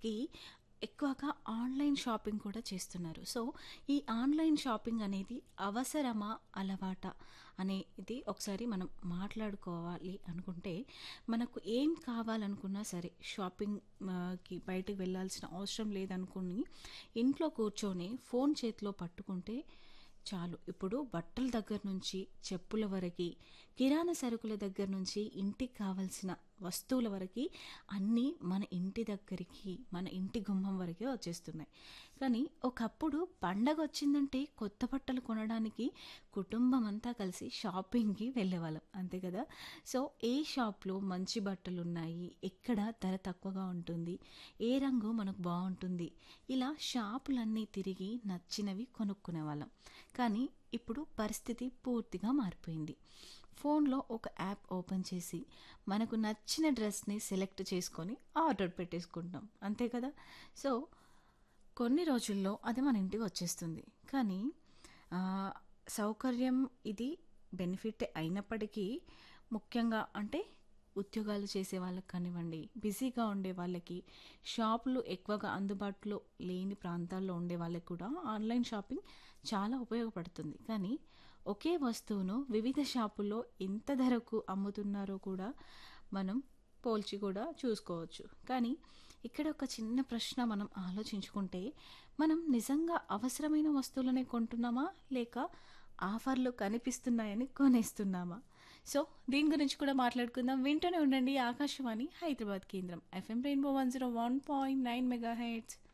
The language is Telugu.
వాళ్ళకి ఎక్కువగా ఆన్లైన్ షాపింగ్ కూడా చేస్తున్నారు సో ఈ ఆన్లైన్ షాపింగ్ అనేది అవసరమా అలవాట అనేది ఒకసారి మనం మాట్లాడుకోవాలి అనుకుంటే మనకు ఏం కావాలనుకున్నా సరే షాపింగ్ ఆ, కి బయటకు వెళ్ళాల్సిన అవసరం లేదనుకుని ఇంట్లో కూర్చొని ఫోన్ చేతిలో పట్టుకుంటే చాలు ఇప్పుడు బట్టల దగ్గర నుంచి చెప్పుల వరకు కిరాణా సరుకుల దగ్గర నుంచి ఇంటికి కావాల్సిన వస్తువుల వరకు అన్నీ మన ఇంటి దగ్గరికి మన ఇంటి గుమ్మం వరకే వచ్చేస్తున్నాయి కానీ ఒకప్పుడు పండగ వచ్చిందంటే కొత్త బట్టలు కొనడానికి కుటుంబం అంతా కలిసి షాపింగ్కి వెళ్ళేవాళ్ళం అంతే కదా సో ఏ షాప్లో మంచి బట్టలు ఉన్నాయి ఎక్కడ ధర తక్కువగా ఉంటుంది ఏ రంగు మనకు బాగుంటుంది ఇలా షాపులన్నీ తిరిగి నచ్చినవి కొనుక్కునే వాళ్ళం కానీ ఇప్పుడు పరిస్థితి పూర్తిగా మారిపోయింది ఫోన్లో ఒక యాప్ ఓపెన్ చేసి మనకు నచ్చిన డ్రెస్ని సెలెక్ట్ చేసుకొని ఆర్డర్ పెట్టేసుకుంటాం అంతే కదా సో కొన్ని రోజుల్లో అది మన ఇంటికి వచ్చేస్తుంది కానీ ఆ, సౌకర్యం ఇది బెనిఫిట్ అయినప్పటికీ ముఖ్యంగా అంటే ఉద్యోగాలు చేసే వాళ్ళకి కానివ్వండి బిజీగా ఉండే వాళ్ళకి షాపులు ఎక్కువగా అందుబాటులో లేని ప్రాంతాల్లో ఉండే వాళ్ళకి కూడా ఆన్లైన్ షాపింగ్ చాలా ఉపయోగపడుతుంది కానీ ఒకే వస్తువును వివిధ షాపుల్లో ఎంత ధరకు అమ్ముతున్నారో కూడా మనం పోల్చి కూడా చూసుకోవచ్చు కానీ ఇక్కడ ఒక చిన్న ప్రశ్న మనం ఆలోచించుకుంటే మనం నిజంగా అవసరమైన వస్తువులనే కొంటున్నామా లేక ఆఫర్లు కనిపిస్తున్నాయని కొనేస్తున్నామా సో దీని గురించి కూడా మాట్లాడుకుందాం వింటూనే ఉండండి ఆకాశవాణి హైదరాబాద్ కేంద్రం FM rainbow one zero one point nine mega heads